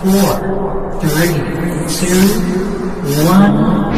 four, three, two, one.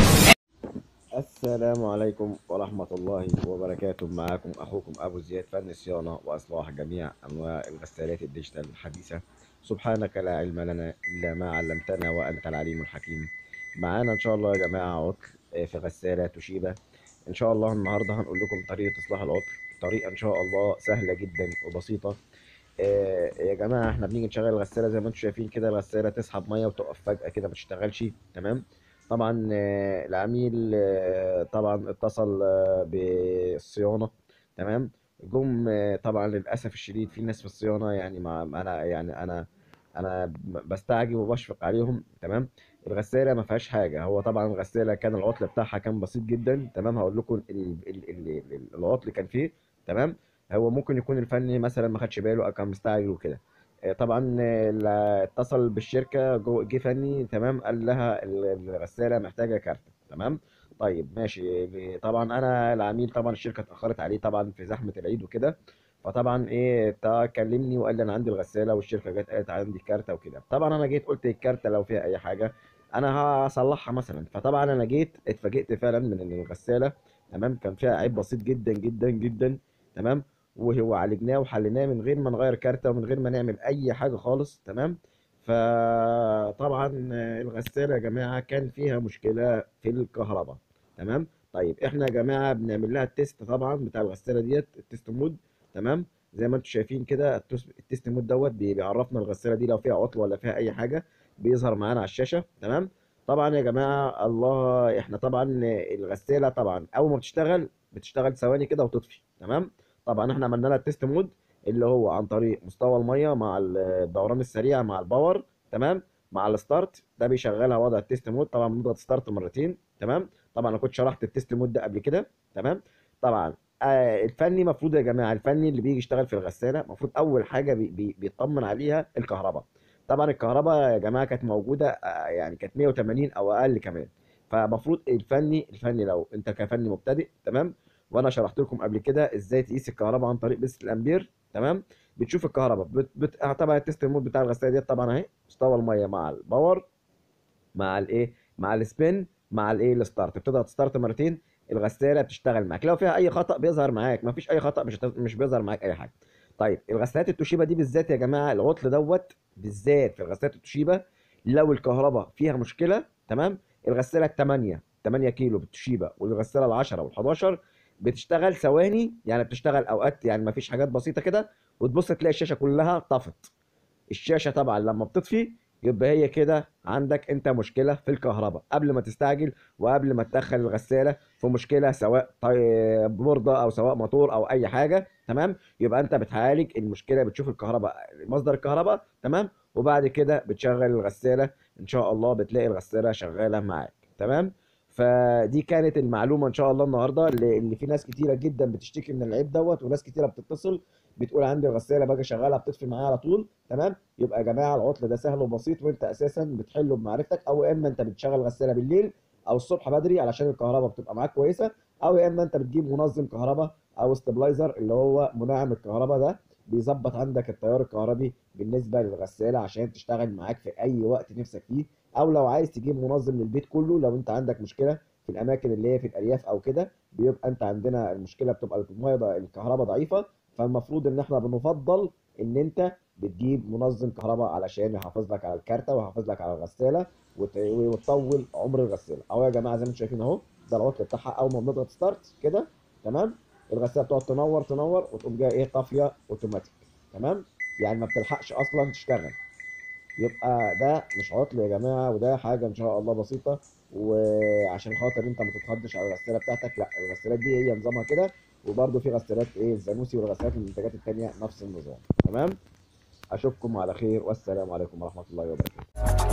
السلام عليكم ورحمة الله وبركاته معاكم أخوكم أبو زياد فن صيانة وإصلاح جميع أنواع الغسالات الديجيتال الحديثة سبحانك لا علم لنا إلا ما علمتنا وأنت العليم الحكيم معانا إن شاء الله يا جماعة عطل آه، في غسالة توشيبا إن شاء الله النهاردة هنقول لكم طريقة إصلاح العطل طريقة إن شاء الله سهلة جدا وبسيطة آه، يا جماعة احنا بنيجي نشغل الغسالة زي ما انتم شايفين كده الغسالة تسحب مية وتقف فجأة كده ما تشتغلش تمام طبعا آه، العميل آه، طبعا اتصل آه، بالصيانة تمام جم آه، طبعا للأسف الشديد في ناس في الصيانة يعني مع انا يعني انا انا ب- بستعجب وبشفق عليهم تمام الغسالة ما فيهاش حاجة هو طبعا الغسالة كان العطل بتاعها كان بسيط جدا تمام هقول لكم ال- ال- ال- ال- العطل كان فيه تمام هو ممكن يكون الفني مثلا ما خدش باله او كان مستعجل وكده آه، طبعا آه، ال- اتصل بالشركه جو- جه فني تمام قال لها ال- الغساله محتاجه كارت تمام طيب ماشي طبعا انا العميل طبعا الشركه اتاخرت عليه طبعا في زحمه العيد وكده فطبعا ايه تا كلمني وقال لي انا عندي الغساله والشركه جت قالت عندي كارته وكده طبعا انا جيت قلت الكارته لو فيها اي حاجه انا هصلحها مثلا فطبعا انا جيت اتفاجئت فعلا من ان الغساله تمام كان فيها عيب بسيط جدا جدا جدا تمام وهو عالجناه وحليناه من غير ما نغير كارتة ومن غير ما نعمل اي حاجة خالص تمام فطبعا الغسالة يا جماعة كان فيها مشكلة في الكهرباء تمام طيب احنا يا جماعة بنعمل لها التيست طبعا بتاع الغسالة ديت التيست مود تمام زي ما انتم شايفين كده التوس- التيست مود دوت بي- بيعرفنا الغسالة دي لو فيها عطل ولا فيها اي حاجة بيظهر معانا على الشاشة تمام طبعا يا جماعة الله احنا طبعا الغسالة طبعا اول ما بتشتغل بتشتغل ثواني كده وتطفي تمام طبعا احنا عملنا لها التيست مود اللي هو عن طريق مستوى الميه مع الدوران السريع مع الباور تمام مع الستارت ده بيشغلها وضع التيست مود طبعا بنضغط ستارت مرتين تمام طبعا انا كنت شرحت التيست مود ده قبل كده تمام طبعا آه الفني المفروض يا جماعه الفني اللي بيجي يشتغل في الغساله المفروض اول حاجه بي بي بيطمن عليها الكهرباء طبعا الكهرباء يا جماعه كانت موجوده آه يعني كانت 180 او اقل كمان فمفروض الفني الفني لو انت كفني مبتدئ تمام وانا شرحت لكم قبل كده ازاي تقيس الكهرباء عن طريق بسط الامبير تمام بتشوف الكهرباء بت... بت... آه طبعا التست مود بتاع الغساله ديت طبعا اهي مستوى الميه مع الباور مع الايه مع السبين مع الايه الستارت بتضغط ستارت مرتين الغساله بتشتغل معاك لو فيها اي خطا بيظهر معاك ما فيش اي خطا مش هت- مش بيظهر معاك اي حاجه طيب الغسالات التوشيبا دي بالذات يا جماعه العطل دوت بالذات في الغسالات التوشيبا لو الكهرباء فيها مشكله تمام الغساله 8 8 كيلو بالتوشيبا والغساله ال 10 وال 11 بتشتغل ثواني يعني بتشتغل اوقات يعني ما فيش حاجات بسيطه كده وتبص تلاقي الشاشه كلها طفت الشاشه طبعا لما بتطفي يبقى هي كده عندك انت مشكله في الكهرباء قبل ما تستعجل وقبل ما تدخل الغساله في مشكله سواء طي- بورده او سواء موتور او اي حاجه تمام يبقى انت بتعالج المشكله بتشوف الكهرباء مصدر الكهرباء تمام وبعد كده بتشغل الغساله ان شاء الله بتلاقي الغساله شغاله معاك تمام فدي كانت المعلومه ان شاء الله النهارده اللي اللي في ناس كتيره جدا بتشتكي من العيب دوت وناس كتيره بتتصل بتقول عندي الغساله باجي اشغلها بتطفي معايا على طول تمام يبقى يا جماعه العطل ده سهل وبسيط وانت اساسا بتحله بمعرفتك او يا اما انت بتشغل غساله بالليل او الصبح بدري علشان الكهرباء بتبقى معاك كويسه او يا اما انت بتجيب منظم كهرباء او استابلايزر اللي هو منعم الكهرباء ده بيظبط عندك التيار الكهربي بالنسبه للغساله عشان تشتغل معاك في اي وقت نفسك فيه او لو عايز تجيب منظم للبيت كله لو انت عندك مشكله في الاماكن اللي هي في الارياف او كده بيبقى انت عندنا المشكله بتبقى الميه ضع- الكهرباء ضعيفه فالمفروض ان احنا بنفضل ان انت بتجيب منظم كهرباء علشان يحافظ لك على الكارته ويحافظ لك على الغساله وت- وتطول عمر الغساله اهو يا جماعه زي ما انتم شايفين اهو ده العطل بتاعها اول ما بنضغط ستارت كده تمام الغساله بتقعد تنور تنور وتقوم جايه ايه طافيه اوتوماتيك تمام يعني ما بتلحقش اصلا تشتغل يبقى ده مش عطل يا جماعه وده حاجه ان شاء الله بسيطه وعشان خاطر انت ما تتخضش على الغساله بتاعتك لا الغسالات دي هي نظامها كده وبرده في غسالات ايه الزانوسي والغسالات المنتجات التانيه نفس النظام تمام اشوفكم على خير والسلام عليكم ورحمه الله وبركاته